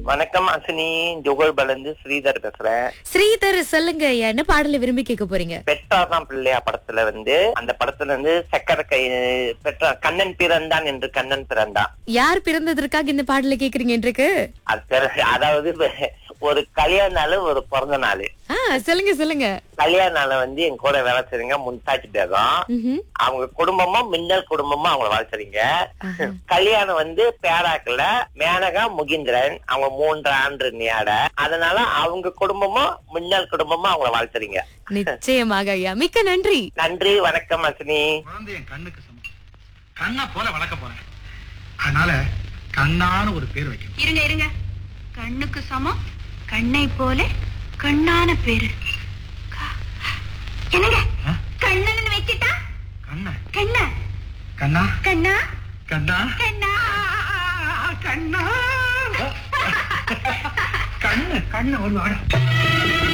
வணக்கம் அசினி ஜுகல் பலந்து ஸ்ரீதர் பேசுறேன் ஸ்ரீதர் சொல்லுங்க என்ன பாடல விரும்பி கேட்க போறீங்க பெற்றார் தான் பிள்ளையா படத்துல வந்து அந்த படத்துல வந்து சக்கர கை பெற்றார் கண்ணன் பிறந்தான் என்று கண்ணன் பிறந்தான் யார் பிறந்ததற்காக இந்த பாடல கேக்குறீங்க இன்றைக்கு அது பிற- அதாவது ஒரு கல்யாண நாள் ஒரு பிறந்த நாள் ஆ சொல்லுங்க சொல்லுங்க கல்யாண நாள வந்து என் கூட வேலை செய்றீங்க முன்தாஜ் பேகம் ம்ஹும். அவங்க குடும்பமும் மின்னல் குடும்பமும் அவங்கள வாழ்த்துறீங்க கல்யாணம் வந்து பேராக்கல மேனகா முகிந்திரன் அவங்க மூன்று ஆண்டு நியாட அதனால அவங்க குடும்பமும் மின்னல் குடும்பமும் அவங்கள வாழ்த்துறீங்க நிச்சயமாக ஐயா மிக்க நன்றி நன்றி வணக்கம் அசினி குழந்தை என் கண்ணுக்கு சமம் கண்ணா போல வளர்க்க போறேன் அதனால கண்ணான்னு ஒரு பேர் வைக்கணும் இருங்க இருங்க கண்ணுக்கு சமம் கண்ணை போல கண்ணான பேரு க- என்னங்க ஆ? கண்ணன் வச்சுட்டா கண்ண கண்ணா கண்ணா கண்ணா கண்ணா கண்ணா கண்ணா கண்ணு கண்ணு ஒரு வாடா